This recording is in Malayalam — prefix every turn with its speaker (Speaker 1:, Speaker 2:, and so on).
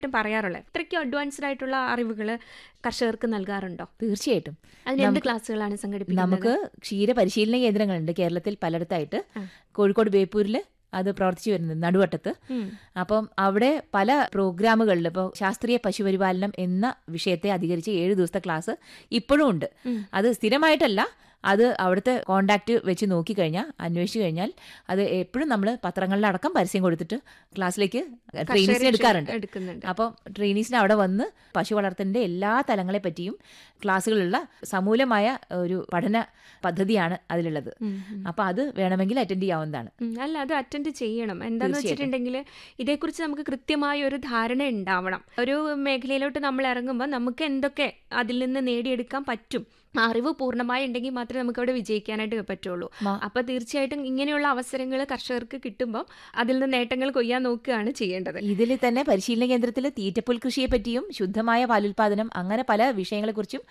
Speaker 1: പറയാറുള്ളത് ഇത്രയ്ക്കും അഡ്വാൻസ്ഡ് ആയിട്ടുള്ള അറിവുകൾ കർഷകർക്ക് നൽകാറുണ്ടോ
Speaker 2: തീർച്ചയായിട്ടും
Speaker 1: അതിന് എന്ത്
Speaker 2: നമുക്ക്
Speaker 1: ക്ലാസ്സുകളാണ് സംഘടിപ്പിക്കുന്നത്
Speaker 2: നമുക്ക് ക്ഷീര പരിശീലന കേന്ദ്രങ്ങളുണ്ട് കേരളത്തിൽ പലയിടത്തായിട്ട്
Speaker 1: ആ.
Speaker 2: കോഴിക്കോട് ബേപ്പൂരിൽ അത് പ്രവർത്തിച്ചു വരുന്നത് നടുവട്ടത്ത്
Speaker 1: ഉം.
Speaker 2: അപ്പം അവിടെ പല പ്രോഗ്രാമുകളിൽ ഇപ്പോൾ ശാസ്ത്രീയ പശുപരിപാലനം എന്ന വിഷയത്തെ അധികരിച്ച് ഏഴ് ദിവസത്തെ ക്ലാസ് ഇപ്പോഴും ഉണ്ട്
Speaker 1: ഉം.
Speaker 2: അത് സ്ഥിരമായിട്ടല്ല അത് അവിടുത്തെ കോണ്ടാക്ട് വെച്ച് നോക്കിക്കഴിഞ്ഞാൽ അന്വേഷിച്ച് കഴിഞ്ഞാൽ അത് എപ്പോഴും നമ്മൾ പത്രങ്ങളിലടക്കം പരസ്യം കൊടുത്തിട്ട് ക്ലാസ്സിലേക്ക് ട്രെയിനിങ്സിന്
Speaker 1: കർഷകരെ
Speaker 2: എടുക്കാറുണ്ട്
Speaker 1: എടുക്കുന്നുണ്ട്
Speaker 2: അപ്പം ട്രെയിനീസിന് അവിടെ വന്ന് പശു വളർത്തലിന്റെ എല്ലാ തലങ്ങളെ പറ്റിയും ക്ലാസ്സുകളുള്ള സമൂലമായ ഒരു പഠന പദ്ധതിയാണ് അതിലുള്ളത്
Speaker 1: ഉം, ഉം.
Speaker 2: അപ്പം അത് വേണമെങ്കിൽ അറ്റൻഡ് ചെയ്യാവുന്നതാണ്
Speaker 1: ഉം, അല്ല അത് അറ്റൻഡ് ചെയ്യണം എന്താന്ന്
Speaker 2: തീർച്ചയായിട്ടും.
Speaker 1: വെച്ചിട്ടുണ്ടെങ്കിൽ ഇതേക്കുറിച്ച് നമുക്ക് കൃത്യമായ ഒരു ധാരണ ഉണ്ടാവണം ഒരു മേഖലയിലോട്ട് നമ്മൾ ഇറങ്ങുമ്പോൾ നമുക്ക് എന്തൊക്കെ അതിൽ നിന്ന് നേടിയെടുക്കാൻ പറ്റും ആ അറിവ് പൂർണ്ണമായി ഉണ്ടെങ്കിൽ മാത്രമേ നമുക്ക് അവിടെ വിജയിക്കാനായിട്ട് പറ്റുള്ളൂ
Speaker 2: മ-
Speaker 1: അപ്പൊ തീർച്ചയായിട്ടും ഇങ്ങനെയുള്ള അവസരങ്ങൾ കർഷകർക്ക് കിട്ടുമ്പോൾ അതിൽ നിന്ന് നേട്ടങ്ങൾ കൊയ്യാൻ നോക്കുകയാണ് ചെയ്യേണ്ടത്
Speaker 2: ഇതിൽ തന്നെ പരിശീലന കേന്ദ്രത്തിൽ തീറ്റപ്പുൽ കൃഷിയെ പറ്റിയും ശുദ്ധമായ പാലുൽപാദനം അങ്ങനെ പല വിഷയങ്ങളെക്കുറിച്ചും